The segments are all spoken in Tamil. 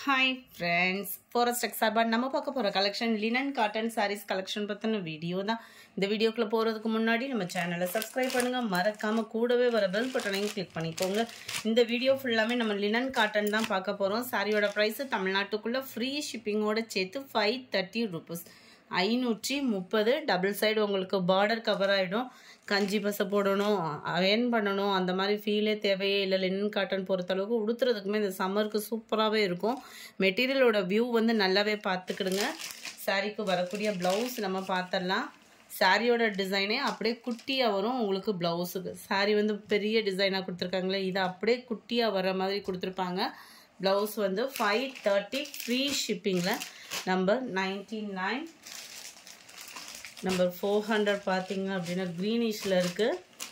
ஹாய் ஃப்ரெண்ட்ஸ் ஃபாரஸ்ட் எக்ஸ் சார்பாக நம்ம பார்க்க போகிற collection linen cotton saris collection பற்றின வீடியோ தான் இந்த வீடியோக்குள்ளே போகிறதுக்கு முன்னாடி நம்ம சேனலை சப்ஸ்கிரைப் பண்ணுங்கள் மறக்காமல் கூடவே வர பெல் பட்டனையும் கிளிக் பண்ணிக்கோங்க இந்த வீடியோ ஃபுல்லாமே நம்ம லினன் காட்டன் தான் பார்க்க போகிறோம் சாரியோட ப்ரைஸு தமிழ்நாட்டுக்குள்ளே ஃப்ரீ ஷிப்பிங்கோட சேர்த்து ஃபைவ் தேர்ட்டி ருபீஸ் ஐநூற்றி முப்பது டபுள் சைடு உங்களுக்கு பார்டர் கவர் ஆகிடும் கஞ்சி பசை போடணும் அயன் பண்ணணும் அந்த மாதிரி ஃபீலே தேவையே இல்லை லினன் காட்டன் பொறுத்தளவுக்கு உடுத்துறதுக்குமே இந்த சம்மருக்கு சூப்பராகவே இருக்கும் மெட்டீரியலோட வியூ வந்து நல்லாவே பார்த்துக்கிடுங்க சாரீக்கு வரக்கூடிய ப்ளவுஸ் நம்ம பார்த்துடலாம் சாரியோட டிசைனே அப்படியே குட்டியாக வரும் உங்களுக்கு ப்ளவுஸுக்கு சாரி வந்து பெரிய டிசைனாக கொடுத்துருக்காங்களே இது அப்படியே குட்டியாக வர மாதிரி கொடுத்துருப்பாங்க ப்ளவுஸ் வந்து ஃபைவ் தேர்ட்டி ஃப்ரீ ஷிப்பிங்கில் number ninety nine number four hundred பார்த்தீங்க அப்படின்னா க்ரீனிஷில் இருக்குது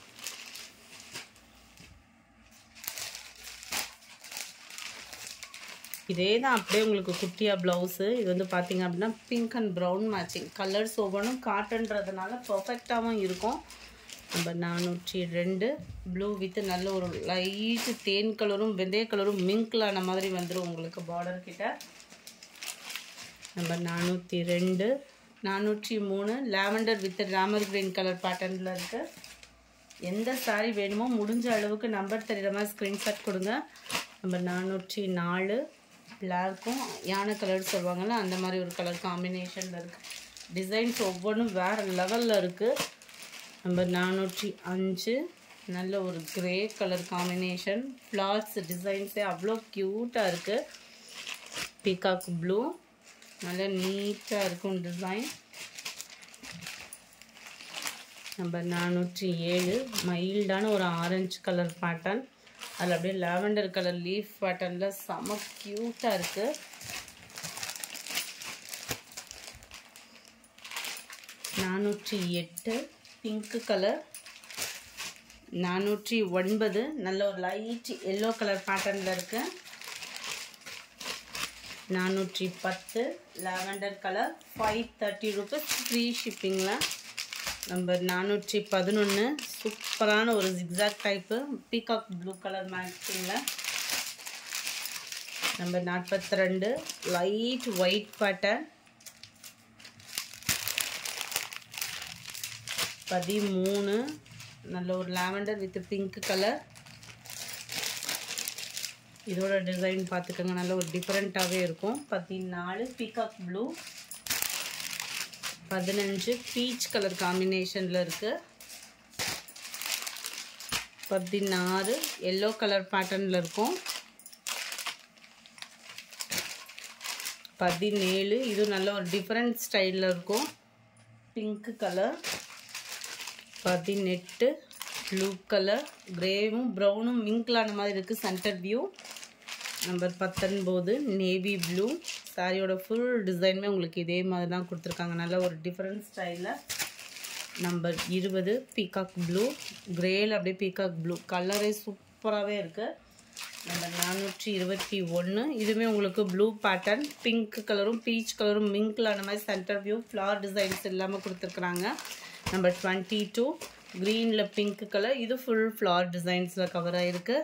இதே தான் அப்படியே உங்களுக்கு குட்டியாக ப்ளவுஸு இது வந்து பார்த்தீங்க அப்படின்னா pink and brown matching colours ஒவ்வொன்றும் காட்டன்றதுனால பர்ஃபெக்டாகவும் இருக்கும் நம்ம நானூற்றி ரெண்டு ப்ளூ வித் நல்ல ஒரு லைட்டு தேன் கலரும் வெந்தய கலரும் மிங்க்லான மாதிரி வந்துடும் உங்களுக்கு பார்டர் கிட்ட நம்ம நானூற்றி ரெண்டு நானூற்றி மூணு lavender with Ramar green colour பேட்டர்னில் இருக்குது எந்த சாரீ வேணுமோ முடிஞ்ச அளவுக்கு நம்பர் தெரிகிற மாதிரி ஸ்க்ரீன்ஷாட் கொடுங்க நம்ம நானூற்றி நாலு பிளாக்கும் யானை கலர் சொல்லுவாங்கள்ல அந்த மாதிரி ஒரு கலர் காம்பினேஷனில் இருக்குது டிசைன்ஸ் ஒவ்வொன்றும் வேறு லெவலில் இருக்குது நம்பர் நானூற்றி அஞ்சு நல்ல ஒரு கிரே கலர் காம்பினேஷன் ஃப்ளார்ஸ் டிசைன்ஸே அவ்வளோ க்யூட்டாக இருக்குது பீகாக் ப்ளூ நல்ல நீட்டாக இருக்கும் டிசைன் நம்பர் நானூற்றி ஏழு மைல்டான ஒரு ஆரஞ்சு கலர் பேட்டர்ன் அதில் அப்படியே லாவெண்டர் கலர் லீஃப் பேட்டர்னில் செம க்யூட்டாக இருக்குது நானூற்றி எட்டு பிங்க்கு கலர் நானூற்றி ஒன்பது நல்ல ஒரு லைட் எல்லோ கலர் பேட்டர்னில் இருக்குது நானூற்றி பத்து lavender colour five thirty rupees free ஷிப்பிங்கில் நம்பர் நானூற்றி பதினொன்று சூப்பரான ஒரு zigzag type peacock blue colour மேட்சிங்கில் நம்பர் நாற்பத்தி ரெண்டு லைட் ஒயிட் பேட்டர்ன் பதிமூணு நல்ல ஒரு லாவெண்டர் வித் பிங்க் கலர் இதோட டிசைன் பார்த்துக்கோங்க நல்ல ஒரு டிஃப்ரெண்ட்டாகவே இருக்கும் பதினாலு பீகாக் ப்ளூ பதினஞ்சு பீச் கலர் காம்பினேஷனில் இருக்குது பதினாறு எல்லோ கலர் பேட்டர்னில் இருக்கும் பதினேழு இது நல்ல ஒரு டிஃப்ரெண்ட் ஸ்டைலில் இருக்கும் பிங்க் கலர் பதினெட்டு ப்ளூ கலர் கிரேவும் ப்ரௌனும் மிங்க்லான மாதிரி இருக்குது சென்டர் வியூ நம்பர் பத்தொன்பது நேவி ப்ளூ சாரியோட ஃபுல் டிசைனுமே உங்களுக்கு இதே மாதிரி தான் கொடுத்துருக்காங்க நல்ல ஒரு டிஃப்ரெண்ட் ஸ்டைலில் நம்பர் இருபது பீகாக் ப்ளூ கிரேயில் அப்படியே பீகாக் ப்ளூ கலரே சூப்பராகவே இருக்குது நம்பர் நானூற்றி இருபத்தி ஒன்று இதுவுமே உங்களுக்கு ப்ளூ பேட்டர்ன் பிங்க் கலரும் பீச் கலரும் மிங்க்லான மாதிரி சென்டர் வியூ ஃப்ளார் டிசைன்ஸ் இல்லாமல் கொடுத்துருக்குறாங்க நம்பர் டுவெண்ட்டி டூ க்ரீனில் பிங்க் கலர் இது ஃபுல் ஃப்ளார் டிசைன்ஸில் கவர் ஆகிருக்கு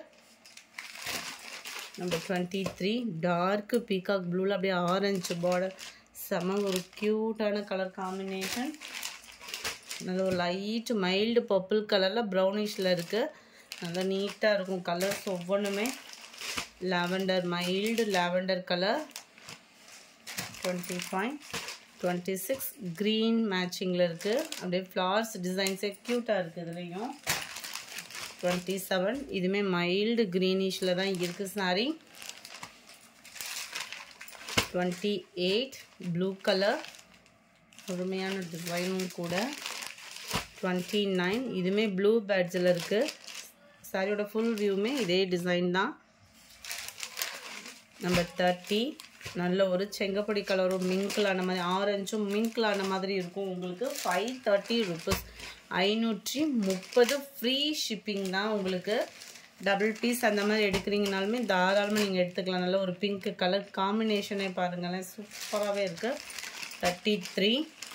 number twenty three dark peacock ப்ளூவில் அப்படியே ஆரஞ்சு பார்டர் செம ஒரு க்யூட்டான கலர் காம்பினேஷன் நல்ல ஒரு லைட் மைல்டு பர்பிள் கலரில் ப்ரௌனிஷில் இருக்குது நல்லா நீட்டாக இருக்கும் கலர்ஸ் ஒவ்வொன்றுமே lavender mild lavender colour twenty five twenty six green மேட்சிங்கில் இருக்குது அப்படியே ஃப்ளார்ஸ் டிசைன்ஸே க்யூட்டாக இருக்குது இதுலேயும் டுவெண்ட்டி செவன் இதுவுமே மைல்டு க்ரீனிஷில் தான் இருக்குது sari twenty eight blue colour பொறுமையான டிசைனும் கூட டுவெண்ட்டி நைன் இதுவுமே ப்ளூ பேட்ஸில் இருக்குது சாரியோட ஃபுல் வியூவுமே இதே டிசைன் தான் நம்பர் தேர்ட்டி நல்ல ஒரு செங்கப்பொடி கலரும் மிங்க்லான மாதிரி ஆரஞ்சும் மிங்க்லான மாதிரி இருக்கும் உங்களுக்கு ஃபைவ் தேர்ட்டி ருபீஸ் ஐநூற்றி முப்பது ஃப்ரீ ஷிப்பிங் தான் உங்களுக்கு டபுள் பீஸ் அந்த மாதிரி எடுக்கிறீங்கனாலுமே தாராளமாக நீங்கள் எடுத்துக்கலாம் நல்ல ஒரு பிங்க் கலர் காம்பினேஷனே பாருங்களேன் சூப்பராகவே இருக்குது thirty three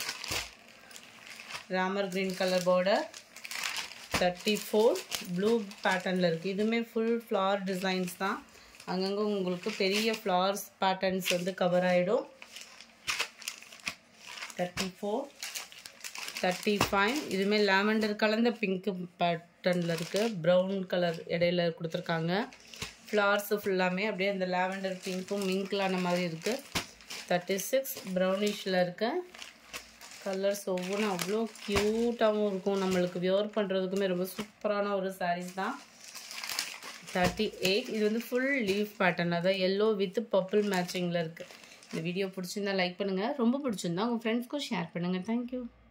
Ramar green colour border thirty four blue பேட்டர்னில் இருக்குது இதுவுமே ஃபுல் ஃப்ளார் டிசைன்ஸ் தான் அங்கங்கே உங்களுக்கு பெரிய ஃப்ளவர்ஸ் பேட்டர்ன்ஸ் வந்து கவர் ஆகிடும் தேர்ட்டி ஃபோர் தேர்ட்டி ஃபைவ் இதுவுமே லாவெண்டர் கலந்த பிங்க் பேட்டர்னில் இருக்குது ப்ரௌன் கலர் இடையில கொடுத்துருக்காங்க ஃப்ளவர்ஸு ஃபுல்லாமே அப்படியே அந்த லாவெண்டர் பிங்க்கும் மிங்க்லான மாதிரி இருக்குது தேர்ட்டி சிக்ஸ் ப்ரௌனிஷில் இருக்க கலர்ஸ் ஒவ்வொன்றும் அவ்வளோ க்யூட்டாகவும் இருக்கும் நம்மளுக்கு வியர் பண்ணுறதுக்குமே ரொம்ப சூப்பரான ஒரு சாரீஸ் தான் தேர்ட்டி எயிட் இது வந்து ஃபுல் லீஃப் பேட்டர்ன் அதான் எல்லோ வித் பர்பிள் மேட்சிங்கில் இருக்குது இந்த வீடியோ பிடிச்சிருந்தா லைக் பண்ணுங்கள் ரொம்ப பிடிச்சிருந்தா உங்கள் ஃப்ரெண்ட்ஸ்க்கும் ஷேர் பண்ணுங்கள் தேங்க்யூ